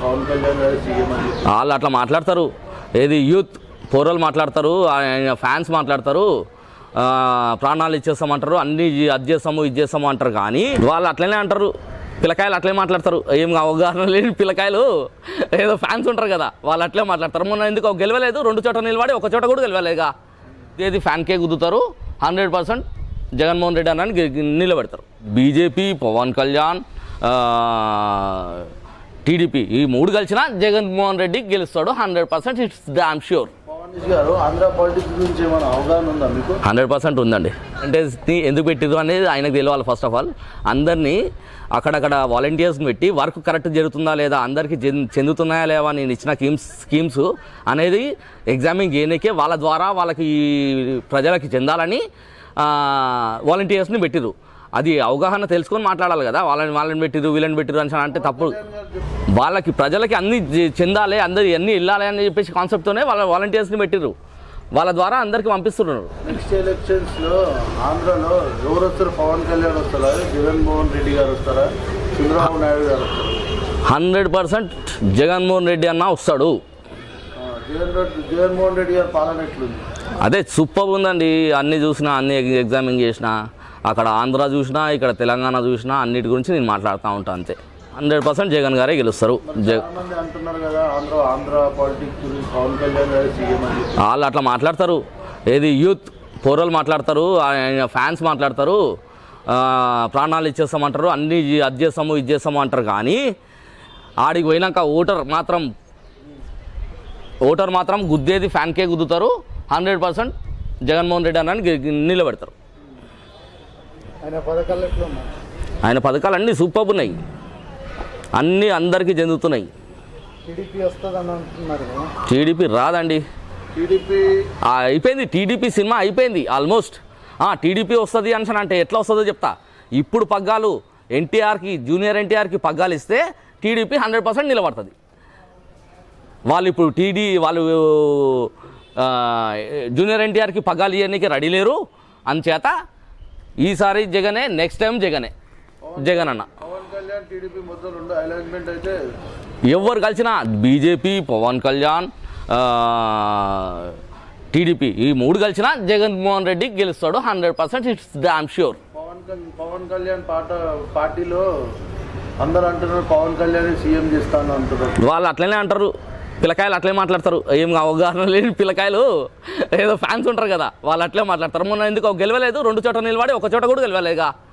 పవన్ కళ్యాణ్ గారు సీఎం అని చెప్పి వాళ్ళు అట్లా మాట్లాడతారు ఏది యూత్ పోరలు మాట్లాడతారు ఆయన ఫ్యాన్స్ మాట్లాడతారు ఆ, ప్రాణాలు ఇచ్చేస్తామంటారు అన్ని ఇది- అది చేస్తాము ఇది చేస్తాము అంటారు కానీ వాళ్ళు అట్లనే అంటారు పిల్లకాయలు అట్లే మాట్లాడతారు ఏం అవగాహన లేని పిల్లకాయలు ఏదో ఫ్యాన్స్ ఉంటారు కదా వాళ్ళు అట్లే మాట్లాడతారు మొన్న ఎందుకు గెలవలేదు రెండు చోట నిలబడి ఒక చోట కూడా గెలవలేదుగా ఏది ఫ్యాన్కే గుద్దుతారు హండ్రెడ్ పర్సెంట్ జగన్మోహన్ రెడ్డి అన్నాన్ని గె- గె- నిలబెడతారు బీజేపీ పవన్ కళ్యాణ్ ఆ, టీడీపీ ఈ మూడు కలిసినా జగన్మోహన్ రెడ్డి గెలుస్తాడు hundred percent it's damn sure Pawan garu Andhra politics గురించి ఏమైనా అవగాహన ఉందా మీకు హండ్రెడ్ పర్సెంట్ ఉందండి అంటే ఎందుకు పెట్టిరు అనేది ఆయనకు తెలియాలి ఫస్ట్ ఆఫ్ ఆల్ అందరినీ అక్కడక్కడ వాలంటీర్స్ని పెట్టి వర్క్ కరెక్ట్ జరుగుతుందా లేదా అందరికీ చెంది- చెందుతున్నాయా లేవా నేను ఇచ్చిన స్కీమ్స్ స్కీమ్స్ అనేది ఎగ్జామింగ్ చేయనికే వాళ్ళ ద్వారా వాళ్ళకి ప్రజలకి చెందాలని వాలంటీర్స్ని పెట్టిరు అది అవగాహన తెలుసుకొని మాట్లాడాలి కదా వాళ్ళని వాళ్ళని పెట్టిరు వీళ్ళని పెట్టిరు అని అంటే తప్పు వాళ్ళకి ప్రజలకి అన్ని చె- చెందాలి అందరి అన్ని వెళ్ళాలి అని చెప్పేసి కాన్సెప్ట్తోనే వాళ్ళ వాలంటీర్స్ని పెట్టిరు వాళ్ళ ద్వారా అందరికీ పంపిస్తున్నారు నెక్స్ట్ ఎలక్షన్స్ లో ఆంధ్రాలో ఎవరు వస్తారు పవన్ కళ్యాణ్ వస్తారా జగన్మోహన్ రెడ్డి గారు వస్తారా చంద్రబాబు నాయుడు గారు వస్తారా హండ్రెడ్ పర్సెంట్ జగన్మోహన్ రెడ్డి అన్న వస్తాడు ఆ, జగన్ రెడ్డి జగన్మోహన్ రెడ్డి గారి పాలన ఎట్లుంది అదే సూపర్ ఉందండి అన్ని చూసినా అన్ని ఎగ్జామింగ్ చేసిన అక్కడ ఆంధ్ర చూసినా ఇక్కడ తెలంగాణ చూసినా అన్నిటి గురించి నేను మాట్లాడుతూ ఉంటాను అంతే హండ్రెడ్ పర్సెంట్ జగన్ గారే గెలుస్తారు జగ చాలా మంది అంటున్నారు కదా ఆంధ్ర ఆంధ్ర పాలిటిక్స్ గురించి పవన్ కళ్యాణ్ గారు సీఎం అని చెప్పి వాళ్ళు అట్లా మాట్లాడతారు ఏది యూత్ పోరలు మాట్లాడతారు ఆయన ఫ్యాన్స్ మాట్లాడతారు ఆ, ప్రాణాలు ఇచ్చేస్తామంటారు అన్ని ఇది- అది చేస్తాము ఇది చేస్తాము అంటారు కానీ ఆడికి పోయినాక ఓటర్ మాత్రం ఓటర్ మాత్రం గుద్దేది ఫ్యాన్కే గుద్దుతారు హండ్రెడ్ పర్సెంట్ జగన్మోహన్ రెడ్డి అన్నాన్ని గె- గె- నిలబెడతారు ఆయన పథకాలు ఎట్లా ఉన్నాయి ఆయన పథకాలు అన్నీ సూపర్ ఉన్నాయి అన్నీ అందరికీ చెందుతున్నాయి టీడీపీ వస్తుందని అంటున్నారు కదా టీడీపీ రాదండి టీడీపీ ఆ, అయిపోయింది టీడీపీ సినిమా అయిపోయింది ఆల్మోస్ట్ టీడీపీ వస్తుంది అని అంటే ఎట్లా వస్తుందో చెప్తా ఇప్పుడు పగ్గాలు ఎన్టీఆర్కి జూనియర్ ఎన్టీఆర్కి పగ్గాలు ఇస్తే టీడీపీ హండ్రెడ్ పర్సెంట్ నిలబడుతుంది వాళ్ళు ఇప్పుడు టీడీ వాళ్ళు ఆ, జూనియర్ ఎన్టీఆర్కి పగ్గాలు ఇవ్వడానికి రెడీ లేరు అంచేత ఈసారి జగనే నెక్స్ట్ టైం జగనే జగన్ అన్న పవన్ కళ్యాణ్ టీడీపీ మొత్తం రెండు అలైన్మెంట్ అయితే ఎవరు కలిసినా బీజేపీ పవన్ కళ్యాణ్ ఆ, టీడీపీ ఈ మూడు కలిసినా జగన్మోహన్ రెడ్డి గెలుస్తాడు hundred percent it's damn sure Pawan కల్- పవన్ కళ్యాణ్ పాట పార్టీలో అందరూ అంటున్నారు పవన్ కళ్యాణ్ సీఎం చేస్తాను అంటున్నారు వాళ్ళు అట్లనే అంటారు పిల్లకాయలు అట్లే మాట్లాడతారు ఏం అవగాహన లేని పిల్లకాయలు ఏదో ఫ్యాన్స్ ఉంటారు కదా వాళ్ళు అట్లే మాట్లాడతారు మొన్న ఎందుకు గెలవలేదు రెండు చోట నిలబడి ఒక చోట కూడా గెలవలేదుగా